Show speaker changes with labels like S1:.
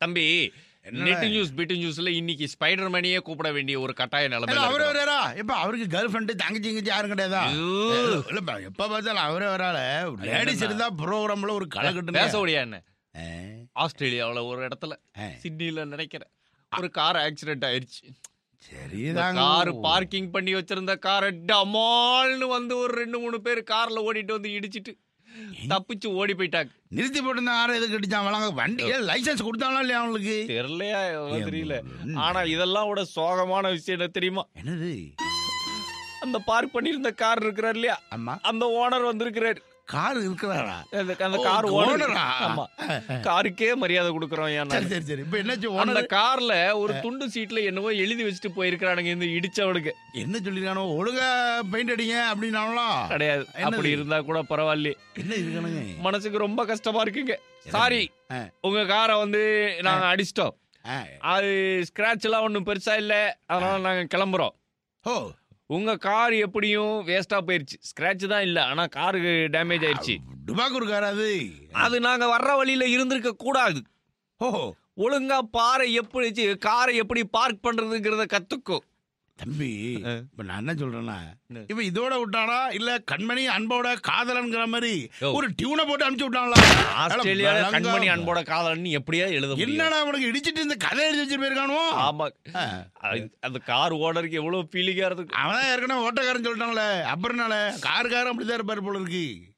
S1: தம்பி
S2: என்னடா?
S1: Net news bit நியூஸ்ல இன்னைக்கு ஸ்பைடர் மேனியே கூப்பிட வேண்டிய ஒரு கட்டாய
S2: இல்ல,
S1: நிலைமை
S2: அவரே வராரா இப்ப அவருக்கு கேர்ள் ஃப்ரெண்டு தங்கச்சி கிங்கச்சி யாரும் கிடையாதா இல்ல எப்ப பார்த்தாலும் அவரே வரால லேடிஸ்
S1: என்னண்ணா?
S2: இருந்தா ப்ரோக்ராம்ல ஒரு களை
S1: பேச
S2: கட்டுங்க
S1: முடியா என்ன
S2: ஆ,
S1: ஆஸ்திரேலியாவுல ஒரு இடத்துல
S2: ஆ.
S1: சிட்னில நினைக்கிறேன் ஒரு கார் ஆக்சிடென்ட் ஆயிருச்சு
S2: சரிதாங்க
S1: கார் பார்க்கிங் பண்ணி வச்சிருந்த காரை டமால்னு வந்து ஒரு ரெண்டு மூணு பேர் கார்ல ஓடிட்டு வந்து இடிச்சிட்டு தப்பிச்சு ஓடி போயிட்டாங்க
S2: நிறுத்தி போட்டு ஆறு எதுக்கு அடிச்சான் வளங்க வண்டி லைசன்ஸ் கொடுத்தாங்களா இல்லையா அவங்களுக்கு
S1: தெரியலையா
S2: ஏன்
S1: தெரியல
S2: ம்.
S1: ஆனா இதெல்லாம் விட சோகமான விஷயம் என்ன தெரியுமா
S2: என்னது
S1: அந்த பார்க் பண்ணியிருந்த கார் இருக்கிறார் இல்லையா
S2: அம்மா
S1: அந்த ஓனர் வந்திருக்கிறாரு
S2: கார் இருக்கிறாரா
S1: அந்த- அந்த
S2: ஓ,
S1: கார்
S2: owner
S1: ஓனர்
S2: ஆ?
S1: ஆமா காருக்கே மரியாதை கொடுக்கறோம் ஏன்
S2: சரி சரி சரி இப்ப என்னாச்சு
S1: அந்த
S2: ஓனர்
S1: கார்ல ஒரு துண்டு சீட்ல என்னவோ எழுதி வச்சுட்டு போயிருக்கிறானுங்க இந்த இடிச்சவனுக்கு
S2: என்ன சொல்லிருக்கானோ ஒழுங்கா பெயிண்ட் அடிங்க அப்படின்னாலாம்
S1: கிடையாது
S2: என்னது?
S1: அப்படி இருந்தா கூட பரவாயில்லையே
S2: என்ன இருக்கானுங்க
S1: மனசுக்கு ரொம்ப கஷ்டமா இருக்குங்க சாரி
S2: ஆ.
S1: உங்க காரை வந்து நாங்க அடிச்சிட்டோம்
S2: ஆ,
S1: அது ஸ்கிராட்ச் எல்லாம் ஒண்ணும் பெருசா இல்ல அதனால நாங்க கிளம்புறோம்
S2: ஓ
S1: உங்க கார் எப்படியும் வேஸ்டா போயிருச்சு ஸ்கிராட்ச் தான் இல்ல ஆனா காருக்கு டேமேஜ் ஆயிருச்சு
S2: டுபாக்கூர் கார் அது
S1: அது நாங்க வர்ற வழியில இருந்திருக்க கூடாது
S2: ஓ
S1: ஒழுங்கா பாறை எப்படி சி, காரை எப்படி பார்க் பண்றதுங்கிறத கத்துக்கோ
S2: தம்பி
S1: ஆ.
S2: இப்ப நான் என்ன சொல்றேன்னா
S1: என்ன?
S2: இப்ப இதோட விட்டானா இல்ல கண்மணி அன்போட காதலன்கிற மாதிரி
S1: யோ.
S2: ஒரு டியூனை போட்டு அனுப்பிச்சு விட்டாங்களா
S1: ஆஸ்திரேலியால
S2: விளங்காம.
S1: கண்மணி அன்போட காதலன் எப்படியா எழுத முடியும்
S2: என்னடா அவனுக்கு இடிச்சிட்டு இந்த கதை எழுதி வச்சு போயிருக்கானோ
S1: ஆமா அது- அந்த கார் ஓனருக்கு எவ்வளவு ஃபீலிங்கா இருக்கு
S2: அவன் ஏற்கனவே ஓட்டக்காரன் சொல்லிட்டாங்களே அப்புறம் நாளே காருக்காரன் அப்படிதான் இருப்பாரு போல இருக்கு